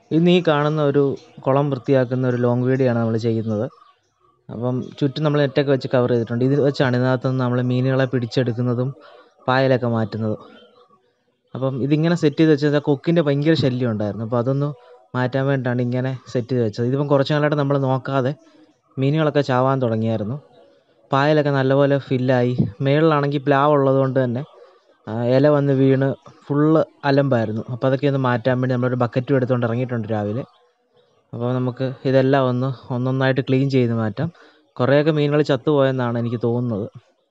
ഇന്ന് ഈ കാണുന്ന ഒരു കുളം വൃത്തിയാക്കുന്ന ഒരു ലോങ് വീഡിയോ ആണ് നമ്മൾ ചെയ്യുന്നത് അപ്പം ചുറ്റും നമ്മൾ നെറ്റൊക്കെ വെച്ച് കവർ ചെയ്തിട്ടുണ്ട് ഇത് വെച്ചാണ് ഇതിനകത്ത് നിന്ന് നമ്മൾ മീനുകളെ പിടിച്ചെടുക്കുന്നതും പായലൊക്കെ മാറ്റുന്നതും അപ്പം ഇതിങ്ങനെ സെറ്റ് ചെയ്ത് വെച്ചാൽ കൊക്കിൻ്റെ ഭയങ്കര ശല്യം ഉണ്ടായിരുന്നു അപ്പോൾ അതൊന്ന് മാറ്റാൻ വേണ്ടിയിട്ടാണ് ഇങ്ങനെ സെറ്റ് ചെയ്ത് വെച്ചത് ഇതിപ്പം കുറച്ച് നാളായിട്ട് നമ്മൾ നോക്കാതെ മീനുകളൊക്കെ ചാവാൻ തുടങ്ങിയായിരുന്നു പായലൊക്കെ നല്ലപോലെ ഫില്ലായി മേളിലാണെങ്കിൽ പ്ലാവ് ഉള്ളത് കൊണ്ട് തന്നെ ആ, ഇല വന്ന് വീണ് ഫുള്ള് അലമ്പായിരുന്നു അപ്പോൾ അതൊക്കെ ഒന്ന് മാറ്റാൻ വേണ്ടി നമ്മളൊരു ബക്കറ്റും എടുത്തുകൊണ്ട് ഇറങ്ങിയിട്ടുണ്ട് രാവിലെ അപ്പോൾ നമുക്ക് ഇതെല്ലാം ഒന്ന് ഒന്നൊന്നായിട്ട് ക്ലീൻ ചെയ്ത് മാറ്റാം കുറേയൊക്കെ മീനുകൾ ചത്തുപോയെന്നാണ് എനിക്ക് തോന്നുന്നത്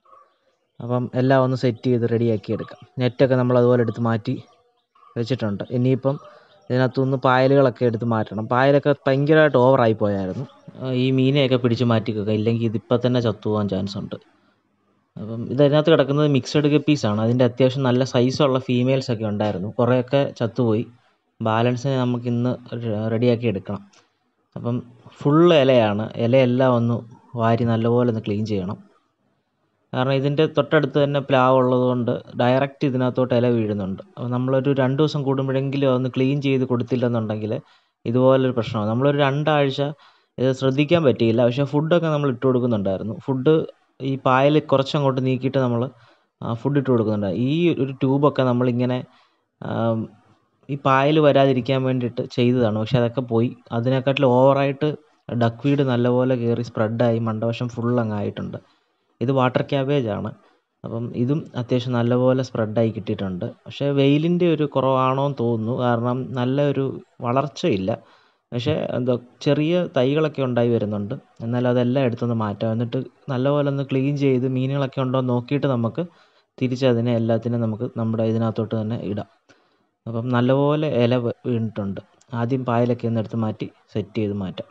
അപ്പം എല്ലാം ഒന്ന് സെറ്റ് ചെയ്ത് റെഡിയാക്കി എടുക്കാം നെറ്റൊക്കെ നമ്മൾ അതുപോലെ എടുത്ത് മാറ്റി വെച്ചിട്ടുണ്ട് ഇനിയിപ്പം ഇതിനകത്തുനിന്ന് പായലുകളൊക്കെ എടുത്ത് മാറ്റണം പായലൊക്കെ ഭയങ്കരമായിട്ട് ഓവറായി പോയായിരുന്നു ആ, ഈ മീനെയൊക്കെ പിടിച്ച് മാറ്റിക്കുക ഇല്ലെങ്കിൽ ഇതിപ്പോൾ തന്നെ ചത്തുപോകാൻ ചാൻസ് ഉണ്ട് അപ്പം ഇതിനകത്ത് കിടക്കുന്നത് മിക്സഡ് ഗപ്പീസാണ് അതിൻ്റെ അത്യാവശ്യം നല്ല സൈസുള്ള ഫീമെയിൽസ് ഒക്കെ ഉണ്ടായിരുന്നു കുറേയൊക്കെ ചത്തുപോയി ബാലൻസിനെ നമുക്ക് ഇന്ന് റെഡിയാക്കി എടുക്കണം അപ്പം ഫുള്ള് ഇലയാണ് ഇലയെല്ലാം ഒന്ന് വാരി നല്ലപോലെ ഒന്ന് ക്ലീൻ ചെയ്യണം കാരണം ഇതിൻ്റെ തൊട്ടടുത്ത് തന്നെ പ്ലാവ് ഉള്ളതുകൊണ്ട് ഡയറക്റ്റ് ഇതിനകത്തോട്ട് ഇല വീഴുന്നുണ്ട് അപ്പോൾ നമ്മളൊരു രണ്ട് ദിവസം കൂടുമ്പോഴെങ്കിലും ഒന്ന് ക്ലീൻ ചെയ്ത് കൊടുത്തില്ലെന്നുണ്ടെങ്കിൽ ഇതുപോലൊരു പ്രശ്നമാണ് നമ്മളൊരു രണ്ടാഴ്ച ഇത് ശ്രദ്ധിക്കാൻ പറ്റിയില്ല പക്ഷേ ഫുഡൊക്കെ നമ്മൾ ഇട്ട് കൊടുക്കുന്നുണ്ടായിരുന്നു ഫുഡ് ഈ പായൽ കുറച്ചങ്ങോട്ട് നീക്കിയിട്ട് നമ്മൾ ഫുഡ് ഇട്ട് കൊടുക്കുന്നുണ്ട് ഈ ഒരു ട്യൂബൊക്കെ നമ്മളിങ്ങനെ ആം, ഈ പായൽ വരാതിരിക്കാൻ വേണ്ടിയിട്ട് ചെയ്തതാണ് പക്ഷെ അതൊക്കെ പോയി അതിനെക്കാട്ടിലും ഓവറായിട്ട് ഡക്ക് വീഡ് നല്ലപോലെ കയറി സ്പ്രെഡായി മണ്ടവശം ഫുൾ അങ്ങ് ആയിട്ടുണ്ട് ഇത് വാട്ടർ ക്യാബേജ് ആണ് അപ്പം ഇതും അത്യാവശ്യം നല്ലപോലെ സ്പ്രെഡായി കിട്ടിയിട്ടുണ്ട് പക്ഷേ വെയിലിൻ്റെ ഒരു കുറവാണോ എന്ന് തോന്നുന്നു കാരണം നല്ല ഒരു വളർച്ചയില്ല പക്ഷേ എന്തോ ചെറിയ തൈകളൊക്കെ ഉണ്ടായി വരുന്നുണ്ട് എന്നാലും അതെല്ലാം എടുത്തൊന്ന് മാറ്റാം എന്നിട്ട് നല്ലപോലെ ഒന്ന് ക്ലീൻ ചെയ്ത് മീനുകളൊക്കെ ഉണ്ടോ എന്ന് നോക്കിയിട്ട് നമുക്ക് തിരിച്ചതിനെ എല്ലാത്തിനും നമുക്ക് നമ്മുടെ ഇതിനകത്തോട്ട് തന്നെ ഇടാം അപ്പം നല്ലപോലെ ഇല വ- വീണിട്ടുണ്ട് ആദ്യം പായലൊക്കെ ഒന്ന് എടുത്ത് മാറ്റി സെറ്റ് ചെയ്ത് മാറ്റാം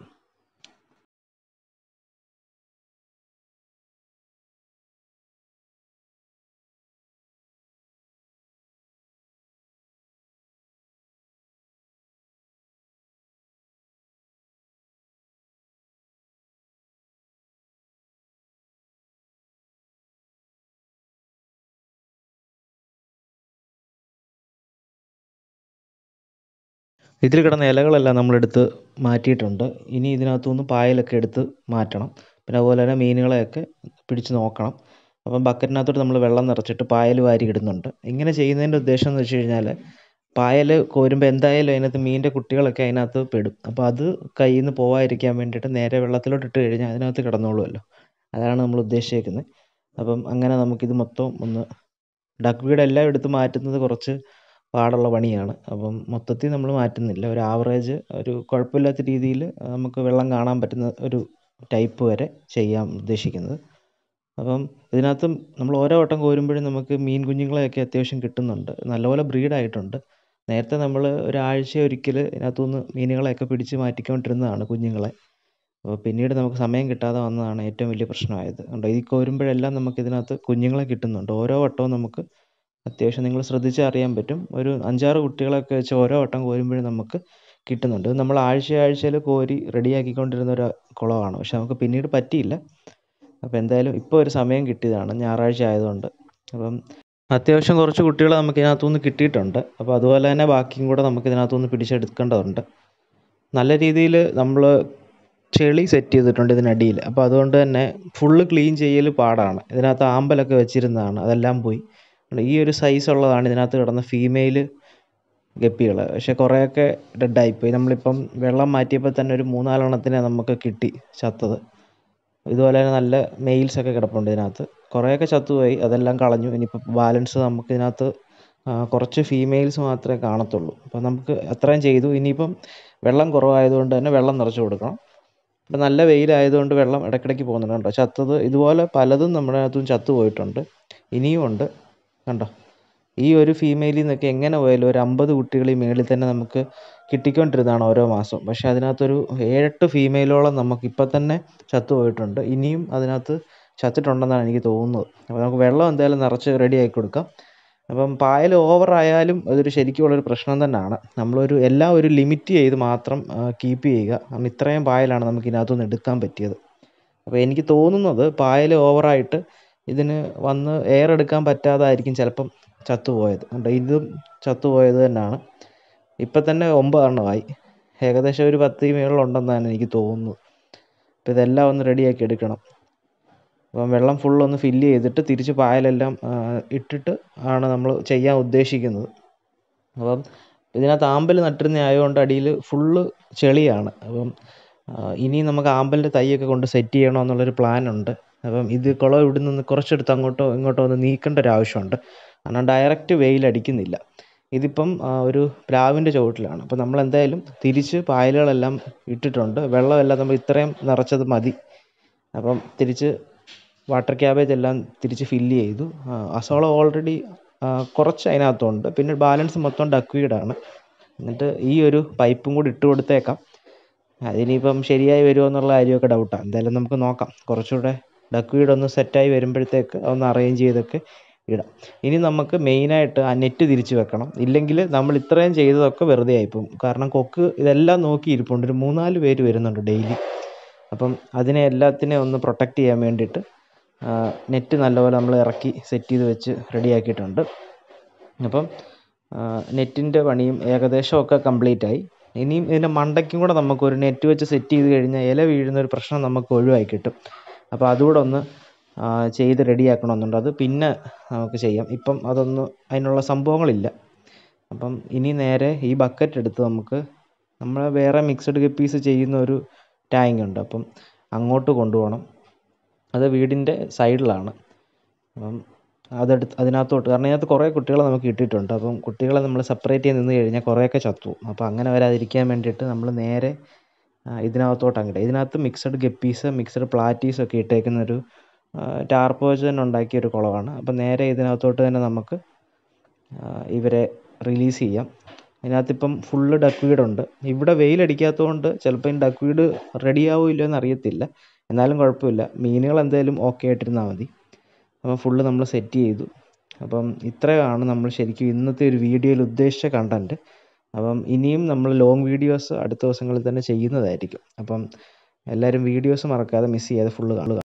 ഇതിൽ കിടന്ന ഇലകളെല്ലാം നമ്മളെടുത്ത് മാറ്റിയിട്ടുണ്ട് ഇനി ഇതിനകത്തുനിന്ന് പായലൊക്കെ എടുത്ത് മാറ്റണം പിന്നെ അതുപോലെ തന്നെ മീനുകളെയൊക്കെ പിടിച്ച് നോക്കണം അപ്പം ബക്കറ്റിനകത്തോട്ട് നമ്മൾ വെള്ളം നിറച്ചിട്ട് പായൽ വാരി ഇടുന്നുണ്ട് ഇങ്ങനെ ചെയ്യുന്നതിൻ്റെ ഉദ്ദേശം എന്ന് വെച്ച് കഴിഞ്ഞാൽ പായൽ കോരുമ്പോൾ എന്തായാലും അതിനകത്ത് മീനിൻ്റെ കുട്ടികളൊക്കെ അതിനകത്ത് പെടും അപ്പോൾ അത് കയ്യിൽ നിന്ന് പോകാതിരിക്കാൻ വേണ്ടിയിട്ട് നേരെ വെള്ളത്തിലോട്ട് ഇട്ട് കഴിഞ്ഞാൽ അതിനകത്ത് കിടന്നോളുമല്ലോ അതാണ് നമ്മൾ ഉദ്ദേശിക്കുന്നത് അപ്പം അങ്ങനെ നമുക്കിത് മൊത്തം ഒന്ന് ഡക്ക് വീഡ് എല്ലാം എടുത്ത് മാറ്റുന്നത് കുറച്ച് പാടുള്ള പണിയാണ് അപ്പം മൊത്തത്തിൽ നമ്മൾ മാറ്റുന്നില്ല ഒരു ആവറേജ് ഒരു കുഴപ്പമില്ലാത്ത രീതിയിൽ നമുക്ക് വെള്ളം കാണാൻ പറ്റുന്ന ഒരു ടൈപ്പ് വരെ ചെയ്യാൻ ഉദ്ദേശിക്കുന്നത് അപ്പം ഇതിനകത്തും നമ്മൾ ഓരോ വട്ടം കോരുമ്പോഴും നമുക്ക് മീൻ കുഞ്ഞുങ്ങളെയൊക്കെ അത്യാവശ്യം കിട്ടുന്നുണ്ട് നല്ലപോലെ ബ്രീഡായിട്ടുണ്ട് നേരത്തെ നമ്മൾ ഒരാഴ്ച ഒരിക്കൽ ഇതിനകത്തുനിന്ന് മീനുകളെയൊക്കെ പിടിച്ച് മാറ്റിക്കൊണ്ടിരുന്നതാണ് കുഞ്ഞുങ്ങളെ അപ്പോൾ പിന്നീട് നമുക്ക് സമയം കിട്ടാതെ വന്നതാണ് ഏറ്റവും വലിയ പ്രശ്നമായത് കണ്ടോ ഈ കോരുമ്പോഴെല്ലാം നമുക്ക് ഇതിനകത്ത് കുഞ്ഞുങ്ങളെ കിട്ടുന്നുണ്ട് ഓരോ വട്ടവും നമുക്ക് അത്യാവശ്യം നിങ്ങൾ ശ്രദ്ധിച്ചാൽ അറിയാൻ പറ്റും ഒരു അഞ്ചാറ് കുട്ടികളൊക്കെ വെച്ച് ഓരോ വട്ടം കോരുമ്പോഴും നമുക്ക് കിട്ടുന്നുണ്ട് ഇത് നമ്മൾ ആഴ്ച ആഴ്ചയിൽ കോരി റെഡിയാക്കിക്കൊണ്ടിരുന്ന ഒരു കുളമാണ് പക്ഷെ നമുക്ക് പിന്നീട് പറ്റിയില്ല അപ്പോൾ എന്തായാലും ഇപ്പോൾ ഒരു സമയം കിട്ടിയതാണ് ഞായറാഴ്ച ആയതുകൊണ്ട് അപ്പം അത്യാവശ്യം കുറച്ച് കുട്ടികളെ നമുക്ക് ഇതിനകത്തുനിന്ന് കിട്ടിയിട്ടുണ്ട് അപ്പോൾ അതുപോലെ തന്നെ ബാക്കിയും കൂടെ നമുക്ക് ഇതിനകത്തുനിന്ന് പിടിച്ചെടുക്കേണ്ടതുണ്ട് നല്ല രീതിയിൽ നമ്മൾ ചെളി സെറ്റ് ചെയ്തിട്ടുണ്ട് ഇതിനടിയിൽ അപ്പോൾ അതുകൊണ്ട് തന്നെ ഫുള്ള് ക്ലീൻ ചെയ്യൽ പാടാണ് ഇതിനകത്ത് ആമ്പലൊക്കെ വെച്ചിരുന്നതാണ് അതെല്ലാം പോയി ഈ ഒരു സൈസ് ഉള്ളതാണ് ഇതിനകത്ത് കിടന്ന ഫീമെയിൽ ഗപ്പികൾ പക്ഷെ കുറേയൊക്കെ ഡെഡായിപ്പോയി നമ്മളിപ്പം വെള്ളം മാറ്റിയപ്പോൾ തന്നെ ഒരു മൂന്നാലെണ്ണത്തിനെ നമുക്ക് കിട്ടി ചത്തത് ഇതുപോലെ തന്നെ നല്ല മെയിൽസൊക്കെ കിടപ്പുണ്ട് ഇതിനകത്ത് കുറേയൊക്കെ ചത്തുപോയി അതെല്ലാം കളഞ്ഞു ഇനിയിപ്പോൾ ബാലൻസ് നമുക്ക് ഇതിനകത്ത് ആ, കുറച്ച് ഫീമെയിൽസ് മാത്രമേ കാണത്തുള്ളൂ അപ്പോൾ നമുക്ക് അത്രയും ചെയ്തു ഇനിയിപ്പം വെള്ളം കുറവായതുകൊണ്ട് തന്നെ വെള്ളം നിറച്ച് കൊടുക്കണം ഇപ്പം നല്ല വെയിലായതുകൊണ്ട് വെള്ളം ഇടയ്ക്കിടയ്ക്ക് പോകുന്നുണ്ട് കണ്ടോ ചത്തത് ഇതുപോലെ പലതും നമ്മുടെ അകത്തും ചത്തു പോയിട്ടുണ്ട് ഇനിയും ഉണ്ട് കണ്ടോ ഈ ഒരു ഫീമെയിലിൽ നിന്നൊക്കെ എങ്ങനെ പോയാലും ഒരു അമ്പത് കുട്ടികൾ ഈ മേളിൽ തന്നെ നമുക്ക് കിട്ടിക്കൊണ്ടിരുന്നതാണ് ഓരോ മാസവും പക്ഷേ അതിനകത്തൊരു ഏഴെട്ട് ഫീമെയിലോളം നമുക്ക് ഇപ്പം തന്നെ ചത്തു പോയിട്ടുണ്ട് ഇനിയും അതിനകത്ത് ചത്തിട്ടുണ്ടെന്നാണ് എനിക്ക് തോന്നുന്നത് അപ്പോൾ നമുക്ക് വെള്ളം എന്തായാലും നിറച്ച് റെഡി ആക്കി കൊടുക്കാം അപ്പം പായൽ ഓവറായാലും അതൊരു ശരിക്കുമുള്ളൊരു പ്രശ്നം തന്നെയാണ് നമ്മളൊരു എല്ലാം ഒരു ലിമിറ്റ് ചെയ്ത് മാത്രം കീപ്പ് ചെയ്യുക കാരണം ഇത്രയും പായലാണ് നമുക്ക് ഇതിനകത്തുനിന്ന് എടുക്കാൻ പറ്റിയത് അപ്പോൾ എനിക്ക് തോന്നുന്നത് പായൽ ഓവറായിട്ട് ഇതിന് വന്ന് എയർ എടുക്കാൻ പറ്റാതായിരിക്കും ചിലപ്പം ചത്തുപോയത് കണ്ടോ ഇതും ചത്തുപോയത് തന്നെയാണ് ഇപ്പം തന്നെ ഒമ്പതെണ്ണമായി ഏകദേശം ഒരു പത്ത് മേളിലുണ്ടെന്നാണ് എനിക്ക് തോന്നുന്നത് അപ്പോൾ ഇതെല്ലാം ഒന്ന് റെഡിയാക്കി എടുക്കണം അപ്പം വെള്ളം ഫുൾ ഒന്ന് ഫില്ല് ചെയ്തിട്ട് തിരിച്ച് പായലെല്ലാം ആ, ഇട്ടിട്ട് ആണ് നമ്മൾ ചെയ്യാൻ ഉദ്ദേശിക്കുന്നത് അപ്പം ഇതിനകത്ത് ആമ്പൽ നട്ടിരുന്ന ആയതുകൊണ്ട് അടിയിൽ ഫുള്ള് ചെളിയാണ് അപ്പം ആ, ഇനി നമുക്ക് ആമ്പലിൻ്റെ തൈയൊക്കെ കൊണ്ട് സെറ്റ് ചെയ്യണം എന്നുള്ളൊരു പ്ലാൻ ഉണ്ട് അപ്പം ഇത് കുളം ഇവിടെ നിന്ന് കുറച്ചെടുത്ത് അങ്ങോട്ടോ ഇങ്ങോട്ടോ ഒന്ന് നീക്കേണ്ട ഒരു ആവശ്യമുണ്ട് കാരണം ഡയറക്റ്റ് വെയിലടിക്കുന്നില്ല ഇതിപ്പം ആ, ഒരു പ്ലാവിൻ്റെ ചുവട്ടിലാണ് അപ്പം നമ്മൾ എന്തായാലും തിരിച്ച് പായലുകളെല്ലാം ഇട്ടിട്ടുണ്ട് വെള്ളമെല്ലാം നമ്മൾ ഇത്രയും നിറച്ചത് മതി അപ്പം തിരിച്ച് വാട്ടർ ക്യാബേജ് എല്ലാം തിരിച്ച് ഫില്ല് ചെയ്തു ആ, അസോള ഓൾറെഡി കുറച്ച് അതിനകത്തുണ്ട് പിന്നെ ബാലൻസ് മൊത്തം ഡക്വീഡാണ് എന്നിട്ട് ഈ ഒരു പൈപ്പും കൂടി ഇട്ട് കൊടുത്തേക്കാം അതിനിപ്പം ശരിയായി വരുമോ എന്നുള്ള കാര്യമൊക്കെ ഡൗട്ടാണ് എന്തായാലും നമുക്ക് നോക്കാം കുറച്ചുകൂടെ ഡക്വീഡ് ഒന്ന് സെറ്റായി വരുമ്പോഴത്തേക്ക് ഒന്ന് അറേഞ്ച് ചെയ്തൊക്കെ ഇടാം ഇനി നമുക്ക് മെയിനായിട്ട് ആ നെറ്റ് തിരിച്ച് വെക്കണം ഇല്ലെങ്കിൽ നമ്മൾ ഇത്രയും ചെയ്തതൊക്കെ വെറുതെ ആയിപ്പോവും കാരണം കൊക്ക് ഇതെല്ലാം നോക്കി ഇരിപ്പുണ്ട് ഒരു മൂന്നാല് പേര് വരുന്നുണ്ട് ഡെയിലി അപ്പം അതിനെ എല്ലാത്തിനെയും ഒന്ന് പ്രൊട്ടക്റ്റ് ചെയ്യാൻ വേണ്ടിയിട്ട് നെറ്റ് നല്ലപോലെ നമ്മൾ ഇറക്കി സെറ്റ് ചെയ്ത് വെച്ച് റെഡിയാക്കിയിട്ടുണ്ട് അപ്പം നെറ്റിൻ്റെ പണിയും ഏകദേശമൊക്കെ കംപ്ലീറ്റ് ആയി ഇനിയും ഇതിൻ്റെ മണ്ടയ്ക്കും കൂടെ നമുക്കൊരു നെറ്റ് വെച്ച് സെറ്റ് ചെയ്ത് കഴിഞ്ഞാൽ ഇല വീഴുന്ന ഒരു പ്രശ്നം നമുക്ക് ഒഴിവാക്കി കിട്ടും അപ്പോൾ അതുകൂടെ ഒന്ന് ആ, ചെയ്ത് റെഡിയാക്കണമെന്നുണ്ട് അത് പിന്നെ നമുക്ക് ചെയ്യാം ഇപ്പം അതൊന്ന് അതിനുള്ള സംഭവങ്ങളില്ല അപ്പം ഇനി നേരെ ഈ ബക്കറ്റ് എടുത്ത് നമുക്ക് നമ്മൾ വേറെ മിക്സഡ് ഗപ്പീസ് ചെയ്യുന്ന ഒരു ടാങ്ക് ഉണ്ട് അപ്പം അങ്ങോട്ട് കൊണ്ടുപോകണം അത് വീടിൻ്റെ സൈഡിലാണ് അപ്പം അതെടുത്ത് അതിനകത്തോട്ട് കാരണം ഇതിനകത്ത് കുറേ കുട്ടികളെ നമുക്ക് കിട്ടിയിട്ടുണ്ട് അപ്പം കുട്ടികളെ നമ്മൾ സെപ്പറേറ്റ് ചെയ്ത് നിന്ന് കഴിഞ്ഞാൽ കുറേയൊക്കെ ചത്തു പോകും അപ്പോൾ അങ്ങനെ വരാതിരിക്കാൻ വേണ്ടിയിട്ട് നമ്മൾ നേരെ ആ, ഇതിനകത്തോട്ട് അങ്ങോട്ട് ഇതിനകത്ത് മിക്സഡ് ഗപ്പീസ് മിക്സഡ് പ്ലാറ്റീസ് ഒക്കെ ഇട്ടേക്കുന്ന ഒരു ടാർപോച്ച് തന്നെ ഉണ്ടാക്കിയ ഒരു കുളമാണ് അപ്പം നേരെ ഇതിനകത്തോട്ട് തന്നെ നമുക്ക് ആ, ഇവരെ റിലീസ് ചെയ്യാം ഇതിനകത്തിപ്പം ഫുള്ള് ഡക്വീഡ് ഉണ്ട് ഇവിടെ വെയിലടിക്കാത്തതുകൊണ്ട് ചിലപ്പോൾ ഈ ഡക്വീഡ് റെഡി ആവുമോ ഇല്ലയോ എന്ന് അറിയത്തില്ല എന്നാലും കുഴപ്പമില്ല മീനുകൾ എന്തായാലും ഓക്കെ ആയിട്ടിരുന്നാൽ മതി അപ്പം ഫുള്ള് നമ്മൾ സെറ്റ് ചെയ്തു അപ്പം ഇത്രയാണ് നമ്മൾ ശരിക്കും ഇന്നത്തെ ഒരു വീഡിയോയിൽ ഉദ്ദേശിച്ച കണ്ടൻറ്റ് അപ്പം ഇനിയും നമ്മൾ ലോങ് വീഡിയോസ് അടുത്ത ദിവസങ്ങളിൽ തന്നെ ചെയ്യുന്നതായിരിക്കും അപ്പം എല്ലാവരും വീഡിയോസ് മറക്കാതെ മിസ് ചെയ്യാതെ ഫുള്ള് കാണുക